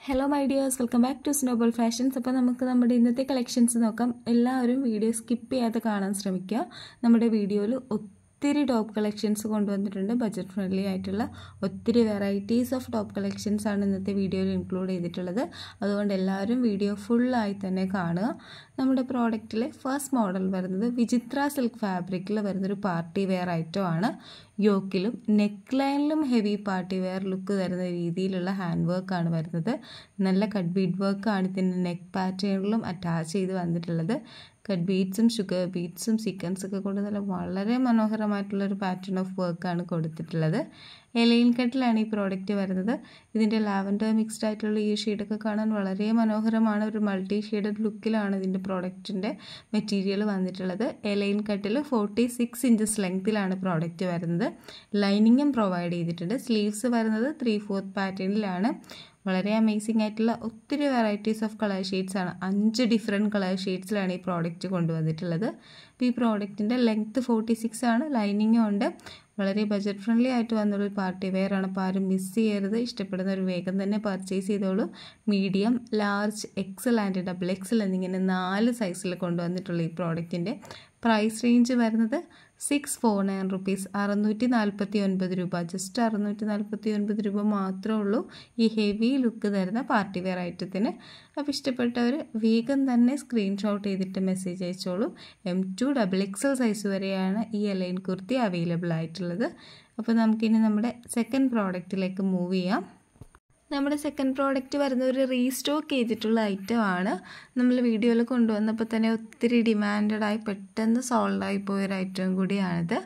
hello my dears welcome back to snowball fashions അപ്പോൾ നമുക്ക് നമ്മുടെ ഇന്നത്തെ കളക്ഷൻസ് നോക്കാം എല്ലാവരും വീഡിയോ സ്കിപ്പ് ചെയ്യാതെ കാണാൻ ശ്രമിക്കുക നമ്മുടെ വീഡിയോയിൽ ഒത്തിരി ടോപ്പ് കളക്ഷൻസ് കൊണ്ടുവന്നിട്ടുണ്ട് ബഡ്ജറ്റ് ഫ്രണ്ട്ലി ആയിട്ടുള്ള ഒത്തിരി വെറൈറ്റീസ് ഓഫ് ടോപ്പ് കളക്ഷൻസ് ആണ് ഇന്നത്തെ വീഡിയോയിൽ ഇൻക്ലൂഡ് ചെയ്തിട്ടുള്ളത് അതുകൊണ്ട് എല്ലാവരും വീഡിയോ ഫുള്ളായി തന്നെ കാണുക നമ്മുടെ പ്രോഡക്റ്റിലെ ഫസ്റ്റ് മോഡൽ വരുന്നത് വിചിത്ര സിൽക്ക് ഫാബ്രിക്കിൽ വരുന്നൊരു പാർട്ടി വെയർ ഐറ്റം ആണ് യോക്കിലും നെക്ക് ലൈനിലും ഹെവി പാർട്ടി വെയർ ലുക്ക് തരുന്ന രീതിയിലുള്ള ഹാൻഡ് വർക്കാണ് വരുന്നത് നല്ല കട്ട് ബീഡ് വർക്കാണ് ഇതിൻ്റെ നെക്ക് പാറ്റേണിലും അറ്റാച്ച് ചെയ്ത് വന്നിട്ടുള്ളത് കട്ട് ബീഡ്സും ഷുഗർ ബീഡ്സും സീക്വൻസൊക്കെ കൊണ്ട് നല്ല വളരെ മനോഹരമായിട്ടുള്ളൊരു പാറ്റേൺ ഓഫ് വർക്കാണ് കൊടുത്തിട്ടുള്ളത് എലൈൻ കട്ടിലാണ് ഈ പ്രോഡക്റ്റ് വരുന്നത് ഇതിൻ്റെ ലാവൻഡർ മിക്സ്ഡ് ആയിട്ടുള്ള ഈ ഷെയ്ഡൊക്കെ കാണാൻ വളരെ മനോഹരമാണ് ഒരു മൾട്ടി ഷെയ്ഡഡ് ലുക്കിലാണ് ഇതിൻ്റെ പ്രോഡക്റ്റിൻ്റെ മെറ്റീരിയൽ വന്നിട്ടുള്ളത് എലൈൻ കട്ടിൽ ഫോർട്ടി സിക്സ് ഇഞ്ചസ് ലെങ്ത്തിലാണ് പ്രോഡക്റ്റ് വരുന്നത് ലൈനിങ്ങും പ്രൊവൈഡ് ചെയ്തിട്ടുണ്ട് സ്ലീവ്സ് വരുന്നത് ത്രീ ഫോർത്ത് പാറ്റേണിലാണ് വളരെ അമേസിംഗ് ആയിട്ടുള്ള ഒത്തിരി വെറൈറ്റീസ് ഓഫ് കളർ ഷെയ്ഡ്സ് ആണ് അഞ്ച് ഡിഫറെൻറ്റ് കളർ ഷെയ്ഡ്സിലാണ് ഈ പ്രോഡക്റ്റ് കൊണ്ടുവന്നിട്ടുള്ളത് അപ്പോൾ ഈ പ്രോഡക്റ്റിൻ്റെ ലെങ്ത്ത് ഫോർട്ടി സിക്സ് ആണ് ലൈനിങ്ങും ഉണ്ട് വളരെ ബജറ്റ് ഫ്രണ്ട്ലി ആയിട്ട് വന്നൊരു പാർട്ടി വെയർ ആണ് അപ്പോൾ ആരും മിസ് ചെയ്യരുത് ഇഷ്ടപ്പെടുന്ന ഒരു വേഗം തന്നെ പർച്ചേസ് ചെയ്തോളൂ medium large XL and double XL എന്നിങ്ങനെ നാല് സൈസിൽ കൊണ്ടുവന്നിട്ടുള്ള ഈ പ്രോഡക്റ്റിൻ്റെ പ്രൈസ് റേഞ്ച് വരുന്നത് സിക്സ് ഫോർ നയൻ റുപ്പീസ് അറുന്നൂറ്റി നാൽപ്പത്തി ഒൻപത് രൂപ ജസ്റ്റ് അറുന്നൂറ്റി നാൽപ്പത്തി ഒൻപത് രൂപ മാത്രമേ ഉള്ളൂ ഈ ഹെവി ലുക്ക് തരുന്ന പാർട്ടി വെയർ ഐറ്റത്തിന് അപ്പോൾ ഇഷ്ടപ്പെട്ടവർ വേഗം തന്നെ സ്ക്രീൻഷോട്ട് ചെയ്തിട്ട് മെസ്സേജ് അയച്ചോളൂ M to double XL size വരെയാണ് ഈ അലൈൻ കുർത്തി അവൈലബിൾ ആയിട്ടുള്ളത് അപ്പോൾ നമുക്കിനി നമ്മുടെ സെക്കൻഡ് പ്രോഡക്റ്റിലേക്ക് മൂവ് ചെയ്യാം നമ്മുടെ സെക്കൻഡ് പ്രോഡക്റ്റ് വരുന്ന ഒരു റീസ്റ്റോക്ക് ചെയ്തിട്ടുള്ള ഐറ്റം ആണ് നമ്മൾ വീഡിയോയിൽ കൊണ്ടുവന്നപ്പോൾ തന്നെ ഒത്തിരി ഡിമാൻഡഡായി പെട്ടെന്ന് സോൾഡ് ആയി പോയൊരു ഐറ്റം കൂടിയാണിത്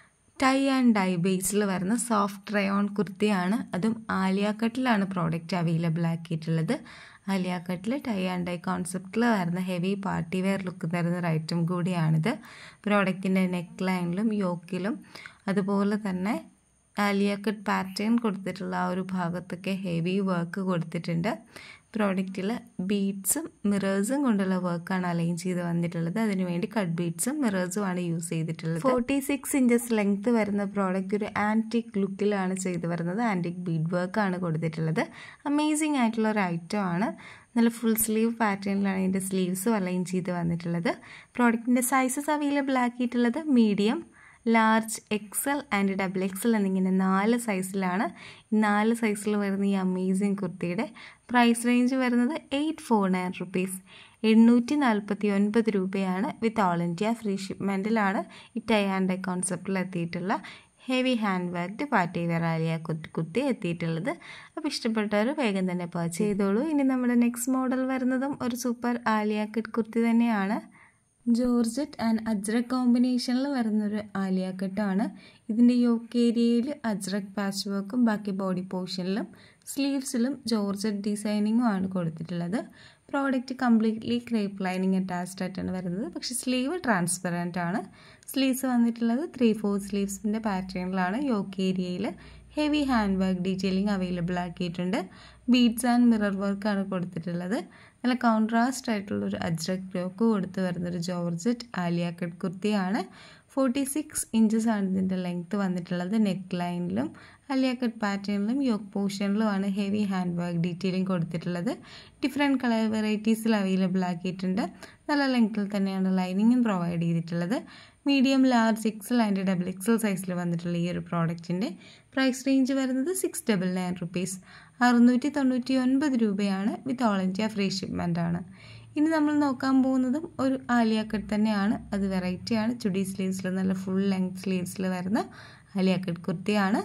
ടൈ ആൻഡ് ഡൈ ബേസിൽ വരുന്ന സോഫ്റ്റ് റയോൺ കുർത്തിയാണ് അതും ആലിയ കട്ടിലാണ് പ്രോഡക്റ്റ് അവൈലബിൾ ആക്കിയിട്ടുള്ളത് ആലിയ കട്ടിൽ ടൈ ആൻഡ് ഡൈ കോൺസെപ്റ്റിൽ വരുന്ന ഹെവി പാർട്ടി വെയർ ലുക്ക് തരുന്ന ഒരു ഐറ്റം കൂടിയാണിത് പ്രോഡക്റ്റിൻ്റെ നെക്ക് ലൈനിലും യോക്കിലും അതുപോലെ തന്നെ ആലിയ കട്ട് പാറ്റേൺ കൊടുത്തിട്ടുള്ള ആ ഒരു ഭാഗത്തൊക്കെ ഹെവി വർക്ക് കൊടുത്തിട്ടുണ്ട് പ്രോഡക്റ്റിൽ ബീഡ്സും മിറേഴ്സും കൊണ്ടുള്ള വർക്കാണ് അലൈൻ ചെയ്ത് വന്നിട്ടുള്ളത് അതിനുവേണ്ടി കട്ട് ബീഡ്സും മിറേഴ്സും ആണ് യൂസ് ചെയ്തിട്ടുള്ളത് ഫോർട്ടി സിക്സ് ഇഞ്ചസ് ലെങ്ത് വരുന്ന പ്രോഡക്റ്റ് ഒരു ആൻറ്റിക് ലുക്കിലാണ് ചെയ്ത് വരുന്നത് ആൻറ്റിക് ബീഡ് വർക്കാണ് കൊടുത്തിട്ടുള്ളത് അമേസിങ് ആയിട്ടുള്ള ഒരു ഐറ്റം ആണ് നല്ല ഫുൾ സ്ലീവ് പാറ്റേണിലാണ് ഇതിൻ്റെ സ്ലീവ്സും അലൈൻ ചെയ്ത് വന്നിട്ടുള്ളത് പ്രോഡക്റ്റിൻ്റെ സൈസസ് അവൈലബിൾ ആക്കിയിട്ടുള്ളത് medium large XL and double XL എന്നിങ്ങനെ നാല് സൈസിലാണ് നാല് സൈസിൽ വരുന്ന ഈ അമേസിങ് കുർത്തിയുടെ പ്രൈസ് റേഞ്ച് വരുന്നത് എയ്റ്റ് ഫോർ നയൻ റുപ്പീസ് എണ്ണൂറ്റി നാൽപ്പത്തി ഒൻപത് രൂപയാണ് വിത്ത് ഓൾ ഇന്ത്യ ഫ്രീ ഷിപ്മെൻറ്റിലാണ് ഈ ടൈ ആൻഡ് കോൺസെപ്റ്റിൽ എത്തിയിട്ടുള്ള heavy hand bag party wear Alia കുത്തി കുത്തി എത്തിയിട്ടുള്ളത് അപ്പോൾ ഇഷ്ടപ്പെട്ടവർ വേഗം തന്നെ പർച്ചേസ് ചെയ്തോളൂ ഇനി നമ്മുടെ നെക്സ്റ്റ് മോഡൽ വരുന്നതും ഒരു സൂപ്പർ ആലിയ കിറ്റ് കുർത്തി തന്നെയാണ് ജോർജറ്റ് ആൻഡ് അജ്രക് കോമ്പിനേഷനിൽ വരുന്നൊരു ആലിയ കട്ടാണ് ഇതിൻ്റെ യോക്ക് ഏരിയയിൽ അജ്രക് പാച്ച് വർക്കും ബാക്കി ബോഡി പോർഷനിലും സ്ലീവ്സിലും ജോർജറ്റ് ഡിസൈനിങ്ങും ആണ് കൊടുത്തിട്ടുള്ളത് product completely crepe lining attached ആയിട്ടാണ് വരുന്നത് പക്ഷേ സ്ലീവ് ട്രാൻസ്പെറൻ്റ് ആണ് സ്ലീവ്സ് വന്നിട്ടുള്ളത് ത്രീ ഫോർ സ്ലീവ്സിൻ്റെ പാറ്റേണിലാണ് യോക്ക് ഏരിയയിൽ heavy hand work detailing available ആക്കിയിട്ടുണ്ട് ബീഡ്സ് ആൻഡ് മിറർ വർക്കാണ് കൊടുത്തിട്ടുള്ളത് നല്ല കോൺട്രാസ്റ്റ് ആയിട്ടുള്ളൊരു അജ്രക് യോക്ക് കൊടുത്ത് വരുന്നൊരു ജോർജറ്റ് ആലിയ കട്ട് കുർത്തിയാണ് ഫോർട്ടി സിക്സ് ഇഞ്ചസ് ആണ് ഇതിൻ്റെ ലെങ്ത്ത് വന്നിട്ടുള്ളത് നെക്ക് ലൈനിലും ആലിയ കട്ട് പാറ്റേണിലും യോക്ക് പോർഷനിലുമാണ് ഹെവി ഹാൻഡ് വർക്ക് ഡീറ്റെയിലിംഗ് കൊടുത്തിട്ടുള്ളത് ഡിഫറെൻറ്റ് കളർ വെറൈറ്റീസിൽ അവൈലബിൾ ആക്കിയിട്ടുണ്ട് നല്ല ലെങ്ത്തിൽ തന്നെയാണ് ലൈനിങ്ങും പ്രൊവൈഡ് ചെയ്തിട്ടുള്ളത് medium large XL and double XL സൈസിൽ വന്നിട്ടുള്ള ഈ ഒരു പ്രോഡക്റ്റിൻ്റെ പ്രൈസ് റേഞ്ച് വരുന്നത് സിക്സ് ഡബിൾ നയൻ റുപ്പീസ് അറുന്നൂറ്റി തൊണ്ണൂറ്റി ഒൻപത് രൂപയാണ് with all India free shipment ആണ് ഇനി നമ്മൾ നോക്കാൻ പോകുന്നതും ഒരു ആലിയ കട്ട് തന്നെയാണ് അത് വെറൈറ്റിയാണ് ചുടി സ്ലീവ്സിൽ നല്ല ഫുൾ ലെങ്ത് സ്ലീവ്സിൽ വരുന്ന ആലിയ കട്ട് കുർത്തിയാണ്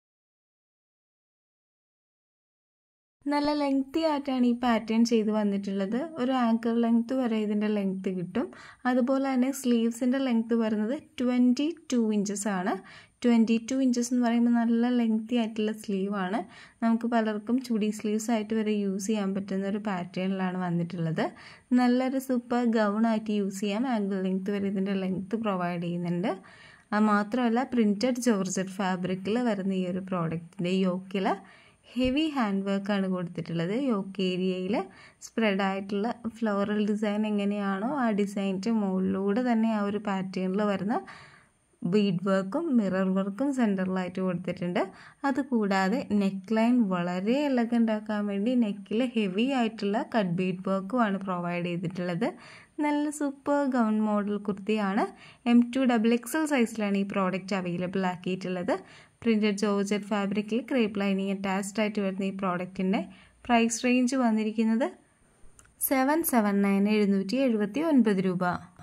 നല്ല ലെങ്തി ആയിട്ടാണ് ഈ പാറ്റേൺ ചെയ്ത് വന്നിട്ടുള്ളത് ഒരു ആങ്കർ ലെങ്ത് വരെ ഇതിൻ്റെ ലെങ്ത് കിട്ടും അതുപോലെ തന്നെ സ്ലീവ്സിൻ്റെ ലെങ്ത് വരുന്നത് ട്വൻറ്റി ടു ഇഞ്ചസ് ആണ് ട്വൻറ്റി ടു ഇഞ്ചസ് എന്ന് പറയുമ്പോൾ നല്ല ലെങ്തി ആയിട്ടുള്ള സ്ലീവാണ് നമുക്ക് പലർക്കും ചുടി സ്ലീവ്സ് ആയിട്ട് വരെ യൂസ് ചെയ്യാൻ പറ്റുന്ന ഒരു പാറ്റേണിലാണ് വന്നിട്ടുള്ളത് നല്ലൊരു സൂപ്പർ ഗൗൺ ആയിട്ട് യൂസ് ചെയ്യാം ആങ്കിൾ ലെങ്ത് വരെ ഇതിൻ്റെ ലെങ്ത് പ്രൊവൈഡ് ചെയ്യുന്നുണ്ട് അത് മാത്രമല്ല പ്രിൻറ്റഡ് ജോർജറ്റ് ഫാബ്രിക്കിൽ വരുന്ന ഈ ഒരു പ്രോഡക്റ്റിൻ്റെ യോക്കിൽ ഹെവി ഹാൻഡ് വർക്കാണ് കൊടുത്തിട്ടുള്ളത് യോക്ക് ഏരിയയിൽ സ്പ്രെഡ് ആയിട്ടുള്ള ഫ്ലോറൽ ഡിസൈൻ എങ്ങനെയാണോ ആ ഡിസൈനിൻ്റെ മുകളിലൂടെ തന്നെ ആ ഒരു പാറ്റേണിൽ വരുന്ന ബീഡ് വർക്കും മിറർ വർക്കും സെൻറ്ററിലായിട്ട് കൊടുത്തിട്ടുണ്ട് അതുകൂടാതെ നെക്ക് ലൈൻ വളരെ എലഗൻ്റ് ആക്കാൻ വേണ്ടി നെക്കിൽ ഹെവി ആയിട്ടുള്ള കട്ട് ബീഡ് വർക്കുമാണ് പ്രൊവൈഡ് ചെയ്തിട്ടുള്ളത് നല്ല സൂപ്പർ ഗൗൺ മോഡൽ കുർത്തിയാണ് എം ടു ഡബിൾ എക്സൽ സൈസിലാണ് ഈ പ്രോഡക്റ്റ് അവൈലബിൾ ആക്കിയിട്ടുള്ളത് പ്രിൻറ്റഡ് ജോർജറ്റ് ഫാബ്രിക്കിൽ ക്രേപ്പ് ലൈനിങ് അറ്റാച്ച്ഡ് ആയിട്ട് വരുന്ന ഈ പ്രോഡക്റ്റിൻ്റെ പ്രൈസ് റേഞ്ച് വന്നിരിക്കുന്നത് സെവൻ സെവൻ നയൻ എഴുന്നൂറ്റി എഴുപത്തി ഒൻപത് രൂപ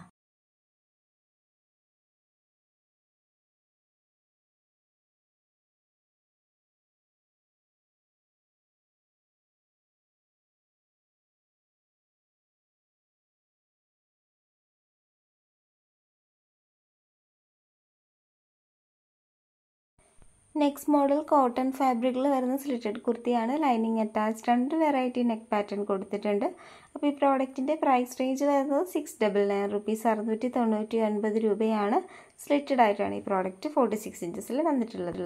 നെക്സ്റ്റ് മോഡൽ കോട്ടൺ ഫാബ്രിക്കിൽ വരുന്ന സ്ലിറ്റഡ് കുർത്തിയാണ് ലൈനിങ് അറ്റാച്ച്ഡ് രണ്ട് വെറൈറ്റി നെക്ക് പാറ്റേൺ കൊടുത്തിട്ടുണ്ട് അപ്പോൾ ഈ പ്രോഡക്റ്റിൻ്റെ പ്രൈസ് റേഞ്ച് വരുന്നത് സിക്സ് ഡബിൾ നയൻ റുപ്പീസ് അറുന്നൂറ്റി തൊണ്ണൂറ്റി ഒൻപത് രൂപയാണ് സ്ലിറ്റഡ് ആയിട്ടാണ് ഈ പ്രോഡക്റ്റ് ഫോർട്ടി സിക്സ് ഇഞ്ചസിൽ വന്നിട്ടുള്ളത്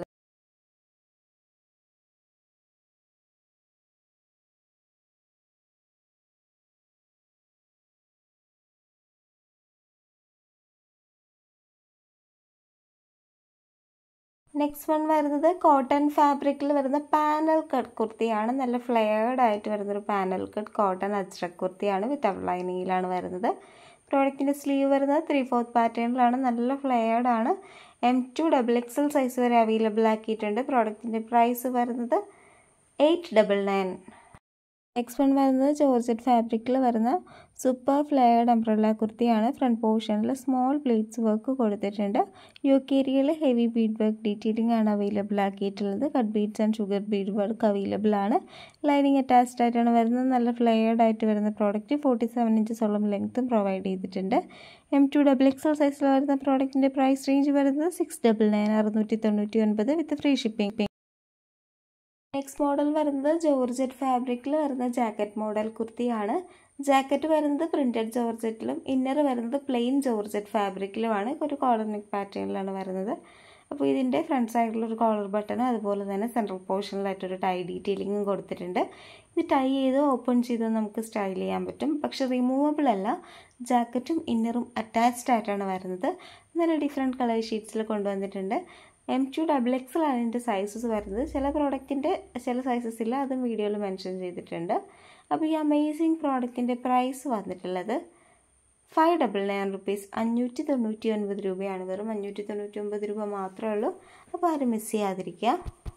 നെക്സ്റ്റ് വൺ വരുന്നത് കോട്ടൺ ഫാബ്രിക്കിൽ വരുന്ന പാനൽ കട്ട് കുർത്തിയാണ് നല്ല ഫ്ലെയർഡ് ആയിട്ട് വരുന്നൊരു പാനൽ കട്ട് കോട്ടൺ അജ്രക് കുർത്തിയാണ് വിത്ത് ഔട്ട് ലൈനിങ്ങിലാണ് വരുന്നത് പ്രോഡക്റ്റിൻ്റെ സ്ലീവ് വരുന്നത് ത്രീ ഫോർത്ത് പാറ്റേണിലാണ് നല്ല ഫ്ലെയർഡ് ആണ് M to double XL size വരെ അവൈലബിൾ ആക്കിയിട്ടുണ്ട് പ്രോഡക്റ്റിൻ്റെ പ്രൈസ് വരുന്നത് eight double nine next one വരുന്നത് ജോർജറ്റ് ഫാബ്രിക്കിൽ വരുന്ന സൂപ്പർ ഫ്ലെയർഡ് അംബ്രല്ല കുർത്തിയാണ് ഫ്രണ്ട് പോർഷനിൽ സ്മോൾ പ്ലേറ്റ്സ് വർക്ക് കൊടുത്തിട്ടുണ്ട് യുക്കേരിയയിൽ ഹെവി ബീഡ് വർക്ക് ഡീറ്റെയിലിംഗ് ആണ് അവൈലബിൾ ആക്കിയിട്ടുള്ളത് cut beads and sugar bead work available ആണ് ലൈനിങ് അറ്റാച്ച്ഡ് ആയിട്ടാണ് വരുന്നത് നല്ല ഫ്ലെയർഡ് ആയിട്ട് വരുന്ന പ്രോഡക്റ്റ് ഫോർട്ടി സെവൻ ഇഞ്ചസോളം ലെങ്ത്തും പ്രൊവൈഡ് ചെയ്തിട്ടുണ്ട് എം ടു ഡബിൾ എക്സൽ സൈസിൽ വരുന്ന പ്രോഡക്റ്റിൻ്റെ പ്രൈസ് റേഞ്ച് വരുന്നത് സിക്സ് ഡബിൾ നയൻ അറുന്നൂറ്റി തൊണ്ണൂറ്റി ഒൻപത് with free shipping next model വരുന്നത് ജോർജറ്റ് ഫാബ്രിക്കിൽ വരുന്ന ജാക്കറ്റ് മോഡൽ കുർത്തിയാണ് ജാക്കറ്റ് വരുന്നത് പ്രിൻറ്റഡ് ജോർജറ്റിലും ഇന്നർ വരുന്നത് പ്ലെയിൻ ജോർജറ്റ് ഫാബ്രിക്കിലുമാണ് ഒരു കോളർ നെക്ക് പാറ്റേണിലാണ് വരുന്നത് അപ്പോൾ ഇതിൻ്റെ ഫ്രണ്ട് സൈഡിലൊരു കോളർ ബട്ടൺ അതുപോലെ തന്നെ സെൻട്രൽ പോർഷനിലായിട്ടൊരു ടൈ ഡീറ്റെയിലിങ്ങും കൊടുത്തിട്ടുണ്ട് ഇത് ടൈ ചെയ്ത് ഓപ്പൺ ചെയ്ത് നമുക്ക് സ്റ്റൈൽ ചെയ്യാൻ പറ്റും പക്ഷെ റിമൂവബിൾ അല്ല ജാക്കറ്റും ഇന്നറും അറ്റാച്ച്ഡ് ആയിട്ടാണ് വരുന്നത് നല്ല ഡിഫറെൻറ്റ് കളർ ഷീറ്റ്സിൽ കൊണ്ടുവന്നിട്ടുണ്ട് എം ടു ഡബിൾ എക്സൽ ആണ് ഇതിൻ്റെ സൈസസ് വരുന്നത് ചില പ്രോഡക്റ്റിൻ്റെ ചില സൈസസ് ഇല്ല അതും വീഡിയോയിൽ മെൻഷൻ ചെയ്തിട്ടുണ്ട് അപ്പോൾ ഈ അമേസിങ് പ്രോഡക്റ്റിൻ്റെ പ്രൈസ് വന്നിട്ടുള്ളത് ഫൈവ് ഡബിൾ നയൻ റുപ്പീസ് അഞ്ഞൂറ്റി തൊണ്ണൂറ്റി ഒൻപത് രൂപയാണ് വെറും അഞ്ഞൂറ്റി തൊണ്ണൂറ്റി ഒൻപത് രൂപ മാത്രമേ ഉള്ളൂ അപ്പോൾ ആരും മിസ് ചെയ്യാതിരിക്കുക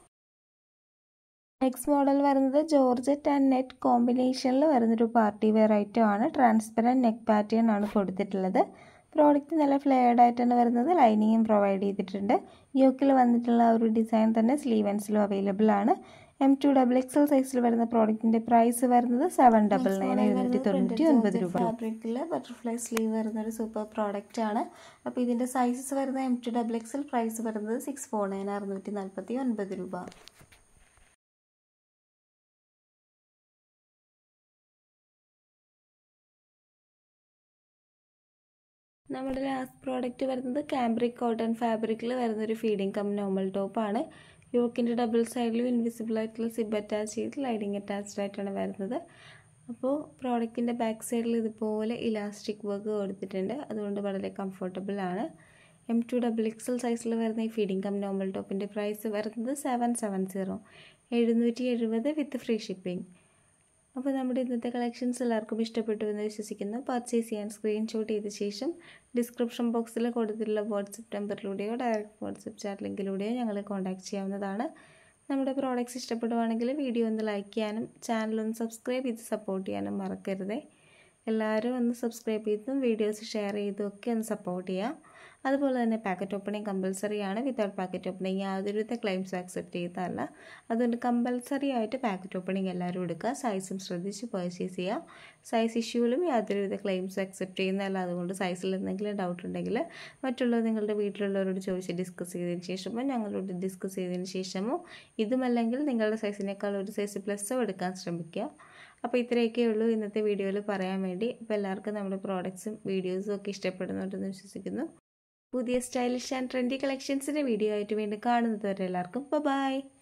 നെക്സ്റ്റ് മോഡൽ വരുന്നത് ജോർജറ്റ് ആൻഡ് നെറ്റ് കോമ്പിനേഷനിൽ വരുന്നൊരു പാർട്ടി വെയർ ഐറ്റം ആണ് ട്രാൻസ്പെറൻറ്റ് നെക്ക് പാറ്റേൺ ആണ് കൊടുത്തിട്ടുള്ളത് പ്രോഡക്റ്റ് നല്ല ഫ്ലെയർഡ് ആയിട്ടാണ് വരുന്നത് ലൈനിങ്ങും പ്രൊവൈഡ് ചെയ്തിട്ടുണ്ട് യോക്കിൽ വന്നിട്ടുള്ള ഒരു ഡിസൈൻ തന്നെ സ്ലീവൻസിലും അവൈലബിൾ ആണ് എം ടു ഡബിൾ എക്സൽ സൈസിൽ വരുന്ന പ്രോഡക്റ്റിന്റെ പ്രൈസ് വരുന്നത് സെവൻ ഡബിൾ നയൻ എഴുന്നൂറ്റി തൊണ്ണൂറ്റി ഒൻപത് രൂപ ഫാബ്രിക്കിൽ ബട്ടർഫ്ലൈ സ്ലീവ് വരുന്ന ഒരു സൂപ്പർ പ്രോഡക്റ്റ് ആണ് അപ്പോൾ ഇതിന്റെ സൈസസ് വരുന്ന M to double XL price വരുന്നത് സിക്സ് ഫോർ നയൻ അറുന്നൂറ്റി നാൽപ്പത്തി ഒൻപത് രൂപ നമ്മുടെ ലാസ്റ്റ് പ്രോഡക്റ്റ് വരുന്നത് കാംബ്രിക് കോട്ടൺ ഫാബ്രിക്കിൽ വരുന്ന ഒരു ഫീഡിങ് കം നോർമൽ ടോപ്പാണ് യോക്കിൻ്റെ ഡബിൾ സൈഡിലും ഇൻവിസിബിൾ ആയിട്ടുള്ള സിബ് അറ്റാച്ച് ചെയ്ത് ലൈനിങ് അറ്റാച്ച്ഡ് ആയിട്ടാണ് വരുന്നത് അപ്പോൾ പ്രോഡക്റ്റിൻ്റെ ബാക്ക് സൈഡിൽ ഇതുപോലെ ഇലാസ്റ്റിക് വർക്ക് കൊടുത്തിട്ടുണ്ട് അതുകൊണ്ട് വളരെ കംഫർട്ടബിൾ ആണ് എം ടു ഡബിൾ എക്സൽ സൈസിൽ വരുന്ന ഈ ഫീഡിങ് കം നോർമൽ ടോപ്പിൻ്റെ പ്രൈസ് വരുന്നത് സെവൻ സെവൻ സീറോ എഴുന്നൂറ്റി എഴുപത് വിത്ത് ഫ്രീ ഷിപ്പിംഗ് അപ്പോൾ നമ്മുടെ ഇന്നത്തെ കളക്ഷൻസ് എല്ലാവർക്കും ഇഷ്ടപ്പെട്ടു എന്ന് വിശ്വസിക്കുന്നു പർച്ചേസ് ചെയ്യാൻ സ്ക്രീൻഷോട്ട് ചെയ്ത ശേഷം ഡിസ്ക്രിപ്ഷൻ ബോക്സിൽ കൊടുത്തിട്ടുള്ള വാട്സപ്പ് നമ്പറിലൂടെയോ ഡയറക്റ്റ് വാട്സപ്പ് ചാറ്റ് ലിങ്കിലൂടെയോ ഞങ്ങളെ കോൺടാക്ട് ചെയ്യാവുന്നതാണ് നമ്മുടെ പ്രോഡക്റ്റ്സ് ഇഷ്ടപ്പെടുവാണെങ്കിൽ വീഡിയോ ഒന്ന് ലൈക്ക് ചെയ്യാനും ചാനൽ ഒന്ന് സബ്സ്ക്രൈബ് ചെയ്ത് സപ്പോർട്ട് ചെയ്യാനും മറക്കരുത് എല്ലാവരും ഒന്ന് സബ്സ്ക്രൈബ് ചെയ്തും വീഡിയോസ് ഷെയർ ചെയ്തും ഒക്കെ ഒന്ന് സപ്പോർട്ട് ചെയ്യാം അതുപോലെ തന്നെ പാക്കറ്റ് ഓപ്പണിംഗ് കമ്പൽസറി ആണ് വിത്തൗട്ട് പാക്കറ്റ് ഓപ്പണിംഗ് യാതൊരുവിധ ക്ലെയിംസും അക്സെപ്റ്റ് ചെയ്യുന്നതല്ല അതുകൊണ്ട് കമ്പൽസറി ആയിട്ട് പാക്കറ്റ് ഓപ്പണിംഗ് എല്ലാവരും എടുക്കുക സൈസും ശ്രദ്ധിച്ച് പർച്ചേസ് ചെയ്യുക സൈസ് ഇഷ്യൂവിലും യാതൊരുവിധ ക്ലെയിംസും അക്സെപ്റ്റ് ചെയ്യുന്നതല്ല അതുകൊണ്ട് സൈസിൽ എന്തെങ്കിലും ഡൗട്ട് ഉണ്ടെങ്കിൽ മറ്റുള്ളവർ നിങ്ങളുടെ വീട്ടിലുള്ളവരോട് ചോദിച്ച് ഡിസ്കസ് ചെയ്തതിന് ശേഷമോ ഞങ്ങളോട് ഡിസ്കസ് ചെയ്തതിന് ശേഷമോ ഇതുമല്ലെങ്കിൽ നിങ്ങളുടെ സൈസിനേക്കാൾ ഒരു സൈസ് പ്ലസ്സോ എടുക്കാൻ ശ്രമിക്കുക അപ്പോൾ ഇത്രയൊക്കെ ഉള്ളൂ ഇന്നത്തെ വീഡിയോയിൽ പറയാൻ വേണ്ടി അപ്പോൾ എല്ലാവർക്കും നമ്മുടെ പ്രോഡക്ട്സും വീഡിയോസും ഒക്കെ ഇഷ്ടപ്പെടുന്നുണ്ടെന്ന് വിശ്വസിക്കുന്നു പുതിയ സ്റ്റൈലിഷ് ആൻഡ് ട്രെൻഡി കളക്ഷൻസിൻ്റെ വീഡിയോ ആയിട്ട് വീണ്ടും കാണുന്നത് വരെ എല്ലാവർക്കും ബൈ